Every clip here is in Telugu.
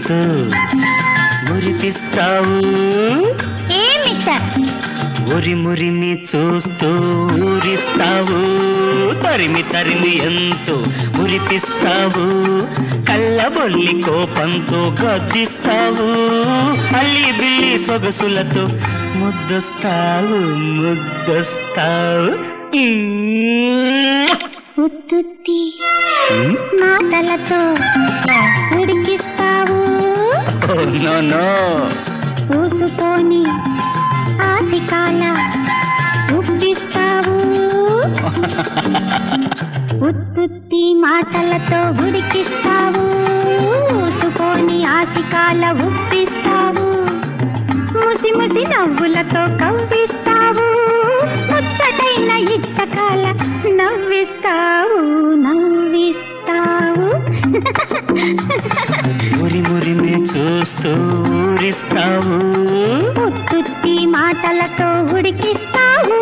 చూస్తూ మురిపిస్తావు ఏ మిస్టర్ ఉరి మురిమి చూస్తూ ఊరిస్తావు తరిమి తరిమి ఎంతో మురిపిస్తావు కళ్ళబొల్లి కోపంతో గద్దిస్తావు అల్లి బిల్లి సొగసులతో ముద్దొస్తావు ముద్దొస్తావు ఉత్తుత్తి ఉమ్. మాటలతో ఉడికిస్తావు Oh, no, no. ఊసుకొని ఆశికాల ఉప్పిస్తావు ఉత్తుత్తి మాటలతో ఉడికిస్తావు ఊసుకొని ఆశికాల ఉప్పిస్తావు ముసి ముసి నవ్వులతో కవ్విస్తావు ముచ్చటైన ఇచ్చకాల నవ్విస్తావు నవ్విస్తావు మురి మురిమి చూస్తూ ఊరిస్తావు ఉత్తుత్తి మాటలతో ఉడికిస్తావు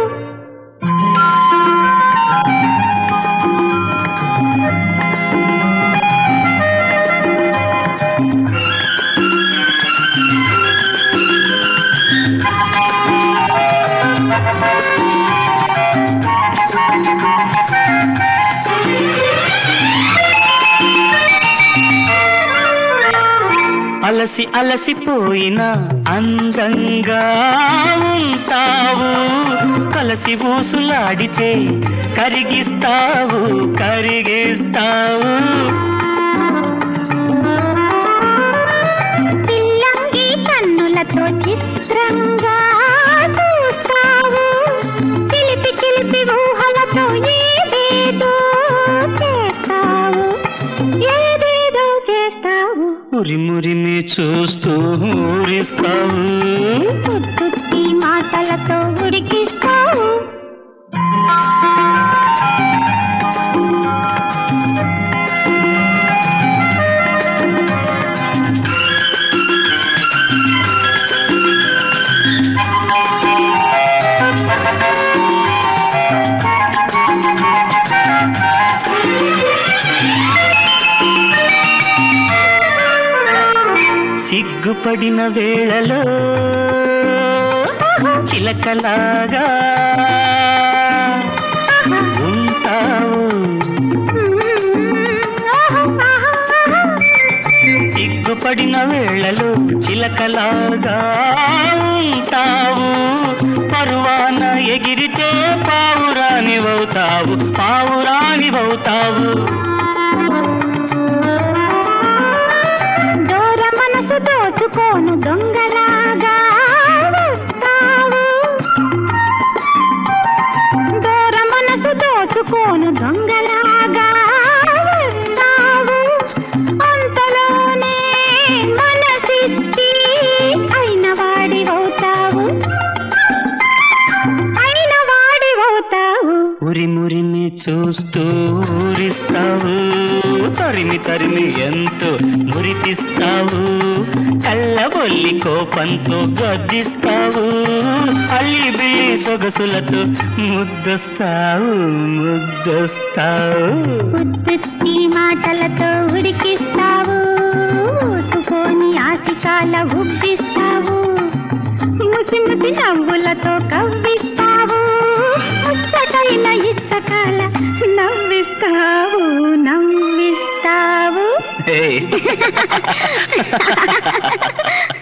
అలసి అలసిపోయిన అందంగా ఉంటావు కలసి ఊసులాడితే కరిగిస్తావు కరిగిస్తావు చిల్లంగి కన్నులతో చిత్రంగా చూస్తావు చిలిపి చిలిపి ఊహలతో ఏదేదో చేస్తావు ఏదేదో చేస్తావు మురి మురిమి చూస్తూ ఊరిస్తావు ఉత్తుత్తి మాటలతో ఉడికిస్తావు సిగ్గుపడిన వేళలో చిలకలాగా ఉంటావు సిగ్గుపడిన వేళలో చిలకలాగా ఉంటావు పరువాన ఎగిరితే పావురానివవుతావు పావురానివవుతావు దూర మనసు దోచుకోను దొంగలాగా వస్తావు దూర మనసు దోచుకోను దొంగలాగా వస్తావు అంతలోనే మనసిచ్చి అయిన వాడివవుతావు అయిన వాడివవుతావు ఉరి మురిమి చూస్తూ ఊరిస్తావు తరిమి తరిమి ఎంతో మురిపిస్తావు కళ్ళబొల్లి కోపంతో గద్దిస్తావు అల్లి బిల్లి సొగసులతో ముద్దొస్తావు ముద్దొస్తావు ఉత్పత్తి మాటలతో ఉడికిస్తావు ఊసుకొని ఆశికాల ఉబ్బిస్తావు ముసి ముసి నవ్వులతో కవ్విస్తావు ముచ్చటైన ఇచ్చకాల నవ్విస్తావు నవ్విస్తావు Hey.